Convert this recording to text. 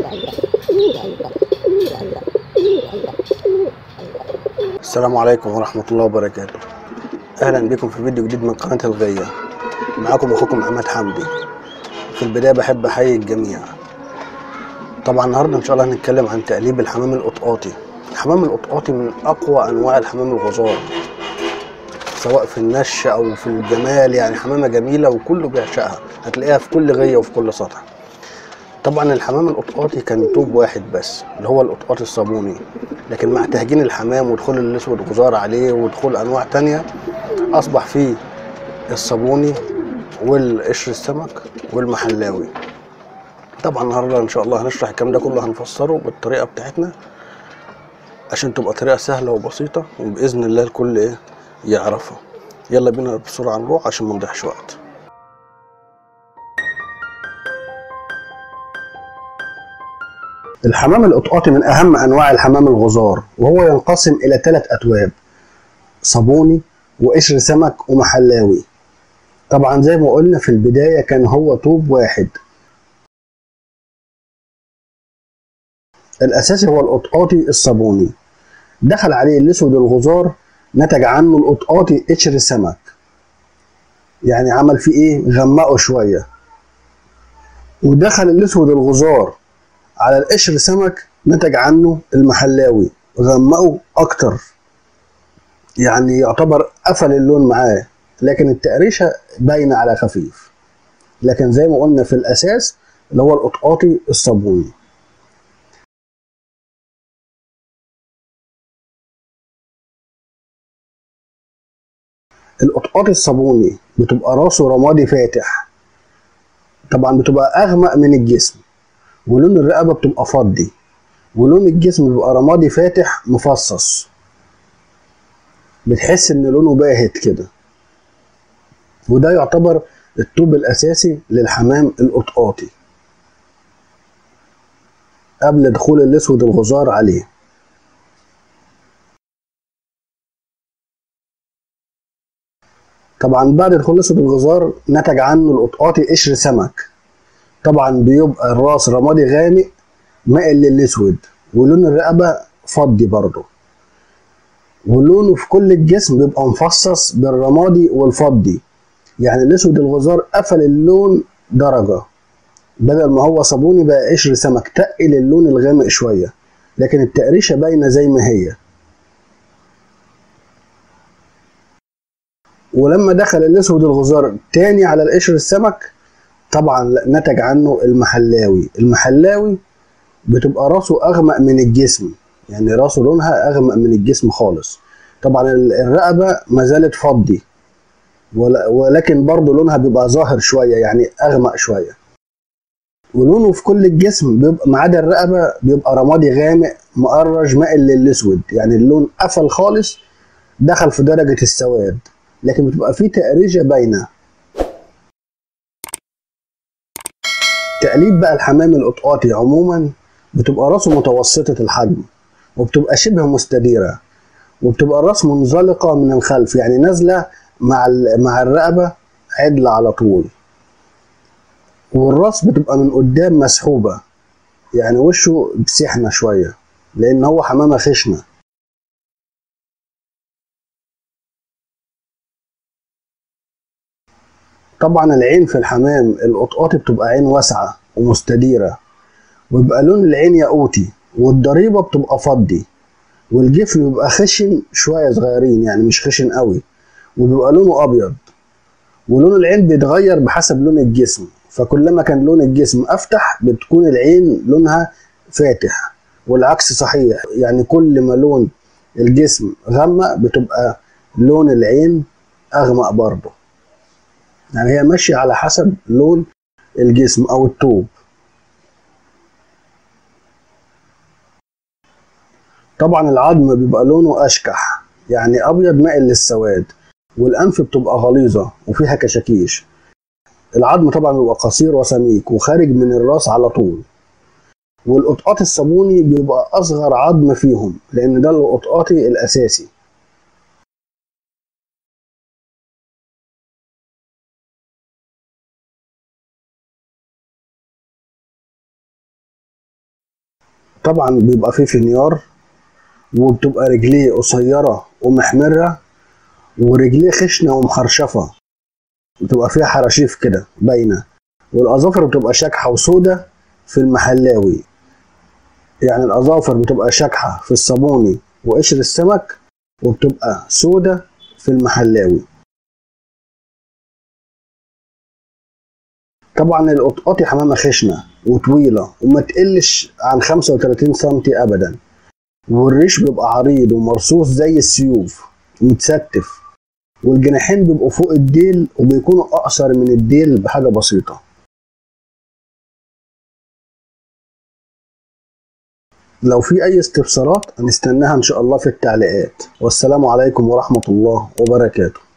السلام عليكم ورحمة الله وبركاته أهلا بكم في فيديو جديد من قناة الغية معاكم أخوكم عماد حمدي في البداية بحب أحيي الجميع طبعا النهاردة إن شاء الله هنتكلم عن تقليب الحمام القطقاطي الحمام القطقاطي من أقوى أنواع الحمام الغزار سواء في النش أو في الجمال يعني حمامة جميلة وكله بيعشقها هتلاقيها في كل غية وفي كل سطح طبعا الحمام القطقاطي كان توب واحد بس اللي هو القطقاطي الصابوني لكن مع تهجين الحمام ودخول الاسود غزار عليه ودخول انواع تانية اصبح فيه الصابوني والقشر السمك والمحلاوي طبعا النهارده ان شاء الله هنشرح الكلام ده كله هنفسره بالطريقه بتاعتنا عشان تبقى طريقه سهله وبسيطه وباذن الله الكل ايه يعرفها يلا بينا بسرعه نروح عشان ما نضيعش وقت الحمام القطقاطي من اهم انواع الحمام الغزار وهو ينقسم الى ثلاث اتواب صابوني وقشر سمك ومحلاوي طبعا زي ما قلنا في البدايه كان هو طوب واحد الاساسي هو القطقاطي الصابوني دخل عليه الاسود الغزار نتج عنه القطقاطي قشر سمك يعني عمل فيه ايه غمقه شويه ودخل الاسود الغزار على القشر سمك نتج عنه المحلاوي غمقه اكتر يعني يعتبر قفل اللون معاه لكن التقريشه باينه على خفيف لكن زي ما قلنا في الاساس اللي هو القطقاطي الصابوني القطقاطي الصابوني بتبقى راسه رمادي فاتح طبعا بتبقى اغمق من الجسم ولون الرقبة بتبقى فضي ولون الجسم بيبقى رمادي فاتح مفصص بتحس ان لونه باهت كده وده يعتبر الطوب الاساسي للحمام القطقاطي قبل دخول الاسود الغزار عليه طبعا بعد دخول الاسود الغزار نتج عنه القطقاطي قشر سمك طبعا بيبقى الراس رمادي غامق مائل للاسود ولون الرقبه فضي برضه ولونه في كل الجسم بيبقى مفصص بالرمادي والفضي يعني الاسود الغزار قفل اللون درجه بدل ما هو صابوني بقى قشر سمك تقل اللون الغامق شويه لكن التقريشه باينه زي ما هي ولما دخل الاسود الغزار تاني على القشر السمك طبعا نتج عنه المحلاوي المحلاوي بتبقى راسه اغمق من الجسم يعني راسه لونها اغمق من الجسم خالص طبعا الرقبه ما زالت فضي ولكن برضه لونها بيبقى ظاهر شويه يعني اغمق شويه ولونه في كل الجسم بيبقى ما عدا الرقبه بيبقى رمادي غامق مقرج مائل للاسود يعني اللون قفل خالص دخل في درجه السواد لكن بتبقى فيه تقريجه باينه تقليب بقى الحمام القطقاطي عموما بتبقى راسه متوسطة الحجم وبتبقى شبه مستديرة وبتبقى الراس منزلقة من الخلف يعني نازلة مع مع الرقبة عدلة على طول والراس بتبقى من قدام مسحوبة يعني وشه بسحنة شوية لأن هو حمامة خشنة طبعا العين في الحمام القطقاطي بتبقى عين واسعة ومستديرة ويبقى لون العين ياقوتي والضريبة بتبقى فضي والجفن بيبقى خشن شوية صغيرين يعني مش خشن قوي وبيبقى لونه أبيض ولون العين بيتغير بحسب لون الجسم فكلما كان لون الجسم أفتح بتكون العين لونها فاتح والعكس صحيح يعني كل ما لون الجسم غمق بتبقى لون العين أغمق برضه يعني هي ماشية على حسب لون الجسم أو الطوب طبعا العظم بيبقى لونه أشكح يعني أبيض مائل للسواد والأنف بتبقى غليظة وفيها كشاكيش العظم طبعا بيبقى قصير وسميك وخارج من الراس على طول والقطقاط الصابوني بيبقى أصغر عظم فيهم لأن ده القطقاطي الأساسي طبعا بيبقى فيه فينيار وبتبقى رجليه قصيرة ومحمرة ورجليه خشنة ومخرشفة بتبقى فيها حراشيف كده باينة والأظافر بتبقى شاكحة وسودة في المحلاوي يعني الأظافر بتبقى شاكحة في الصابوني وقشر السمك وبتبقى سودة في المحلاوي طبعا القطقاطي حمامة خشنة وطويلة وما تقلش عن 35 سنتي أبدا والريش بيبقى عريض ومرصوص زي السيوف متستف والجناحين بيبقوا فوق الديل وبيكونوا أقصر من الديل بحاجة بسيطة لو في أي استفسارات هنستناها إن شاء الله في التعليقات والسلام عليكم ورحمة الله وبركاته